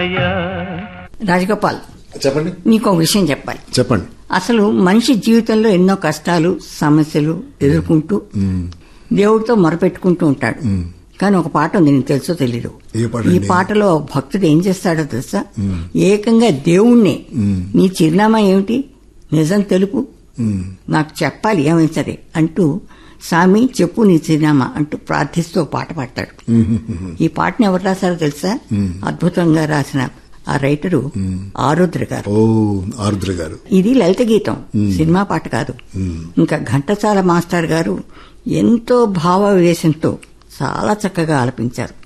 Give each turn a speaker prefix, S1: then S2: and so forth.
S1: మాయా
S2: రాజగోపాల్
S3: చెప్పండి
S2: నీకు ఒక విషయం చెప్పాలి
S3: చెప్పండి
S2: అసలు మనిషి జీవితంలో ఎన్నో కష్టాలు సమస్యలు ఎదుర్కొంటూ దేవుడితో మొరపెట్టుకుంటూ ఉంటాడు కానీ ఒక పాట ఉంది నీకు తెలుసో తెలీదు
S3: ఏ పాట
S2: ఈ
S3: అండి?
S2: పాటలో భక్తుడు ఏం చేస్తాడో తెలుసా ఏకంగా దేవుణ్ణే నీ చిరునామా ఏమిటి నిజం తెలుపు నాకు చెప్పాలి ఏమైనా సరే అంటూ స్వామి చెప్పు నీ చిరునామా అంటూ ప్రార్థిస్తూ ఒక పాట పాడతాడు ఈ పాటను ఎవరు రాశారో తెలుసా అద్భుతంగా రాసిన ఆ రైటరు ఆరుద్ర గారు
S3: ఓ ఆరుద్ర గారు
S2: ఇది లలిత గీతం సినిమా పాట కాదు ఇంకా ఘంటసాల మాస్టర్ గారు ఎంతో భావావేశంతో చాలా చక్కగా ఆలపించారు